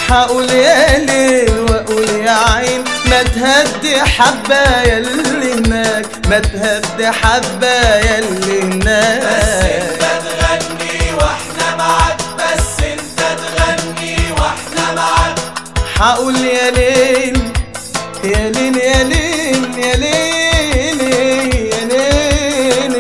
حقول يا ليل واقول يا عين ما تهدي حبايا اللي هناك ما تهدي حبايا اللي بس هناك انت تغني واحنا معاك بس انت تغني واحنا معاك حقول يا ليل يا ليل يا ليل يا ليل يا ليل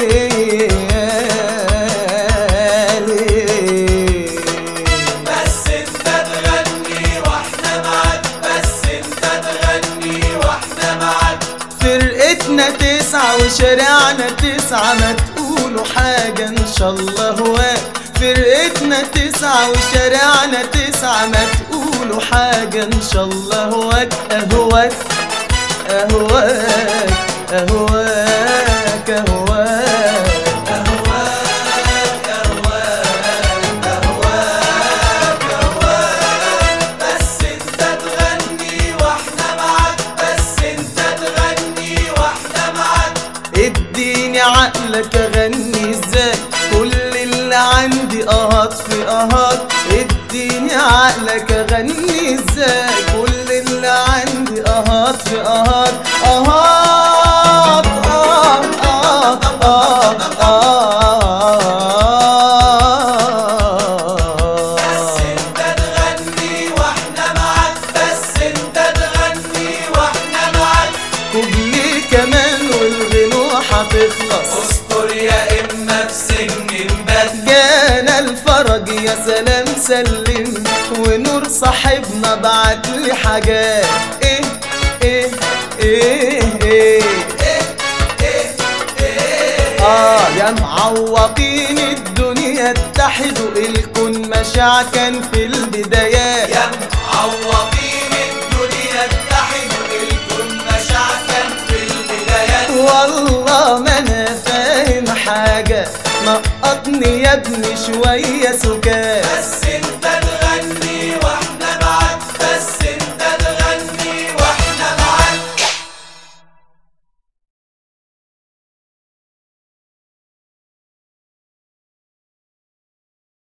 يا ليل بس انت تغني واحنا معاك بس انت تغني واحنا معاك فرقتنا تسعة وشارعنا تسعة ما تقولوا حاجة إن شاء الله هواك فرقتنا تسعة وشارعنا تسعة ما تقولوا حاجة إن شاء الله هواك أهواك أهواك أهواك أهواك بس انت تغني واحنا معاك بس انت تغني واحنا معاك اديني عقلك اغني ازاي كل اللي عندي اهات في اهات اديني عقلك اغني ازاي كل اللي عندي اهات في اهات اهات آه آه آه بس آه انت تغني واحنا معاك بس انت تغني واحنا معاك كوبلي كمان والغنوة هتخلص استر يا اما في سن البدء جانا الفرج يا سلام سلم ونور صاحبنا بعت لي حاجات ايه ايه ايه ايه اه يا معوقين الدنيا اتحدوا الكون مشاع كان في البدايات يا معوضين الدنيا اتحدوا الكون مشاعكا في البدايات والله ما انا فاهم حاجة نقطني يا ابني شوية سكات بس انت